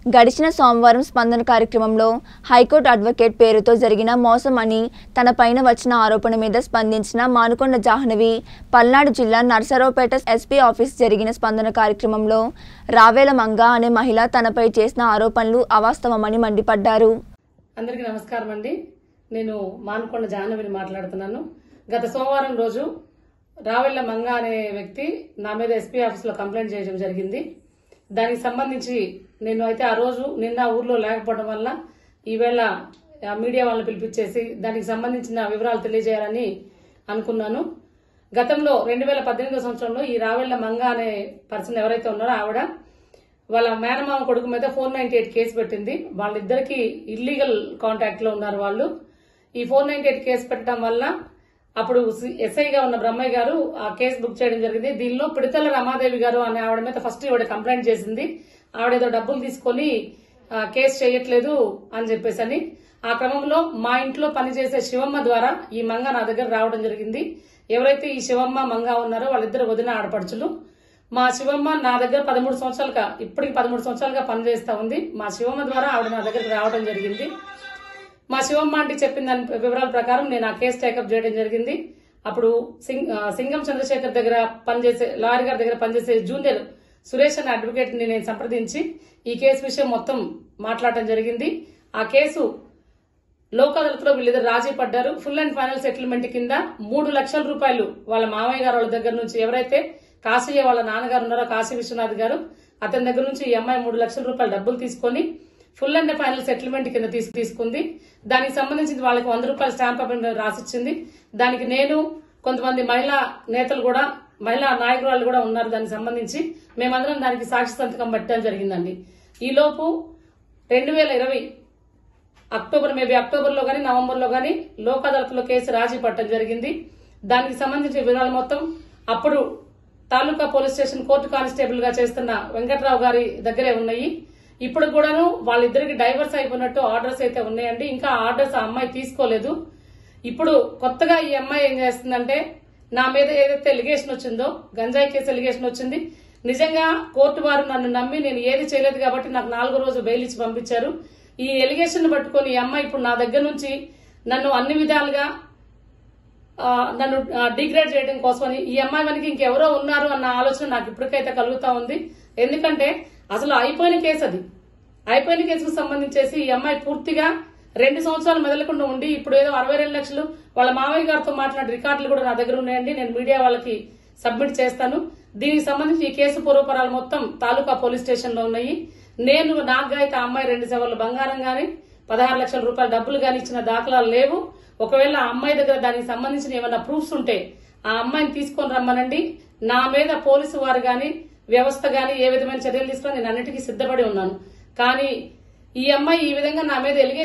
గడిచిన సోమవారం స్పందన కార్యక్రమంలో హైకోర్టు అడ్వకేట్ పేరుతో జరిగిన మోసం అని తన పైన వచ్చిన ఆరోపణ మీద స్పందించిన మానుకొండ జాహ్నవి పల్నాడు జిల్లా నర్సరావుపేట ఎస్పీ ఆఫీస్ జరిగిన స్పందన కార్యక్రమంలో రావేల మంగ అనే మహిళ తనపై చేసిన ఆరోపణలు అవాస్తవమని మండిపడ్డారు అందరికీ నమస్కారం అండి నేను మానుకొండ జాహ్నవిని మాట్లాడుతున్నాను గత సోమవారం రోజు రావెళ్ల మంగ అనే వ్యక్తి నా మీద ఎస్పీ ఆఫీస్లో కంప్లైంట్ చేయడం జరిగింది దానికి సంబంధించి నేను అయితే ఆ రోజు నిన్న ఊర్లో లేకపోవడం వల్ల ఈవేళ ఆ మీడియా వాళ్ళని పిలిపించేసి దానికి సంబంధించిన వివరాలు తెలియజేయాలని అనుకున్నాను గతంలో రెండు వేల పద్దెనిమిదో సంవత్సరంలో ఈ రావెళ్ల మంగ అనే పర్సన్ ఎవరైతే ఉన్నారో ఆవిడ వాళ్ళ మేనమామ కొడుకు మీద ఫోర్ నైన్టీ ఎయిట్ కేసు పెట్టింది వాళ్ళిద్దరికి ఇల్లీగల్ కాంటాక్ట్ లో ఉన్నారు వాళ్ళు ఈ ఫోర్ నైన్టీ ఎయిట్ కేసు పెట్టడం వల్ల అప్పుడు ఎస్ఐగా ఉన్న బ్రహ్మయ్య గారు ఆ కేసు బుక్ చేయడం జరిగింది దీనిలో పిడతల రమాదేవి గారు అనే ఆవిడ మీద ఫస్ట్ ఈవిడ కంప్లైంట్ చేసింది ఆవిడ ఏదో డబ్బులు తీసుకొని ఆ, కేసు చేయట్లేదు అని చెప్పేసి అని ఆ క్రమంలో మా ఇంట్లో పనిచేసే శివమ్మ ద్వారా ఈ మంగ నా దగ్గర రావడం జరిగింది ఎవరైతే ఈ శివమ్మ మంగ ఉన్నారో వాళ్ళిద్దరు వదిన ఆడపడుచులు మా శివమ్మ నా దగ్గర పదమూడు సంవత్సరాలుగా ఇప్పటికి పదమూడు సంవత్సరాలుగా పనిచేస్తా ఉంది మా శివమ్మ ద్వారా ఆవిడ నా దగ్గరికి రావడం జరిగింది మా శివమ్మ ఆంటీ చెప్పిన దాని వివరాల ప్రకారం నేను ఆ కేసు టేకప్ చేయడం జరిగింది అప్పుడు సింగ్- ఆ, సింగం చంద్రశేఖర్ దగ్గర పనిచేసే లాయర్ గారి దగ్గర పనిచేసే జూనియర్ సురేష్ అనే అడ్వకేట్ ని నేను సంప్రదించి ఈ కేసు విషయం మొత్తం మాట్లాడటం జరిగింది ఆ కేసు లోక్ అదాలత్లో వీళ్ళిద్దరు రాజీ పడ్డారు ఫుల్ అండ్ ఫైనల్ సెటిల్మెంట్ కింద మూడు లక్షల రూపాయలు వాళ్ళ మామయ్య గారు వాళ్ళ దగ్గర నుంచి ఎవరైతే కాశీయ్య వాళ్ళ నాన్నగారు ఉన్నారో కాశీ విశ్వనాథ్ గారు అతని దగ్గర నుంచి ఈ అమ్మాయి మూడు లక్షల రూపాయలు డబ్బులు తీసుకొని ఫుల్ అండ్ ఫైనల్ సెటిల్మెంట్ కింద తీసు తీసుకుంది దానికి సంబంధించి వాళ్ళకి వంద రూపాయల స్టాంప్ పేపర్ మీద రాసిచ్చింది దానికి నేను కొంతమంది మహిళా నేతలు కూడా మహిళా నాయకురాలు కూడా ఉన్నారు దానికి సంబంధించి మేమందరం దానికి సాక్షి సంతకం పెట్టడం జరిగిందండి ఈలోపు రెండు వేల ఇరవై అక్టోబర్ మేబీ అక్టోబర్ లో గానీ నవంబర్ లో గానీ లోక్ అదాలత్లో కేసు రాజీ పట్టడం జరిగింది దానికి సంబంధించిన వివరాలు మొత్తం అప్పుడు taluka police station court constable గా చేస్తున్న వెంకట్రావు గారి దగ్గరే ఉన్నాయి ఇప్పుడు కూడాను వాళ్ళిద్దరికి డైవర్స్ అయిపోయినట్టు ఆర్డర్స్ అయితే ఉన్నాయండి ఇంకా ఆర్డర్స్ ఆ అమ్మాయి తీసుకోలేదు ఇప్పుడు కొత్తగా ఈ అమ్మాయి ఏం చేస్తుందంటే నా మీద ఏదైతే ఎలిగేషన్ వచ్చిందో గంజాయి కేసు ఎలిగేషన్ వచ్చింది నిజంగా కోర్టు వారు నన్ను నమ్మి నేను ఏది చేయలేదు కాబట్టి నాకు నాలుగో రోజు బెయిల్ ఇచ్చి పంపించారు ఈ ఎలిగేషన్ పట్టుకొని ఈ అమ్మాయి ఇప్పుడు నా దగ్గర నుంచి నన్ను అన్ని విధాలుగా ఆ, నన్ను డిగ్రేడ్ చేయడం కోసమని ఈ అమ్మాయి వెనక ఇంకెవరో ఉన్నారు అన్న ఆలోచన నాకు ఇప్పటికైతే కలుగుతా ఉంది ఎందుకంటే అసలు అయిపోయిన కేసు అది అయిపోయిన కేసుకు సంబంధించేసి ఈ అమ్మాయి పూర్తిగా రెండు సంవత్సరాలు మెదలకుండా ఉండి ఇప్పుడు ఏదో అరవై రెండు లక్షలు వాళ్ళ మామయ్య గారితో మాట్లాడిన రికార్డులు కూడా నా దగ్గర ఉన్నాయండి నేను మీడియా వాళ్ళకి సబ్మిట్ చేస్తాను దీనికి సంబంధించి ఈ కేసు పూర్వపరాలు మొత్తం తాలూకా పోలీస్ స్టేషన్ లో ఉన్నాయి నేను నాకు అయితే ఆ అమ్మాయి రెండు సెవర్లు బంగారం గాని పదహారు లక్షల రూపాయల డబ్బులు గాని ఇచ్చిన దాఖలాలు లేవు ఒకవేళ ఆ అమ్మాయి దగ్గర దానికి సంబంధించిన ఏమైనా ప్రూఫ్స్ ఉంటే ఆ అమ్మాయిని తీసుకొని రమ్మనండి నా మీద పోలీసు వారు గాని వ్యవస్థ గాని ఏ విధమైన చర్యలు తీసుకున్నా నేను అన్నిటికీ సిద్ధపడి ఉన్నాను కానీ ఈ అమ్మాయి ఈ విధంగా నా మీద ఎలిగేషన్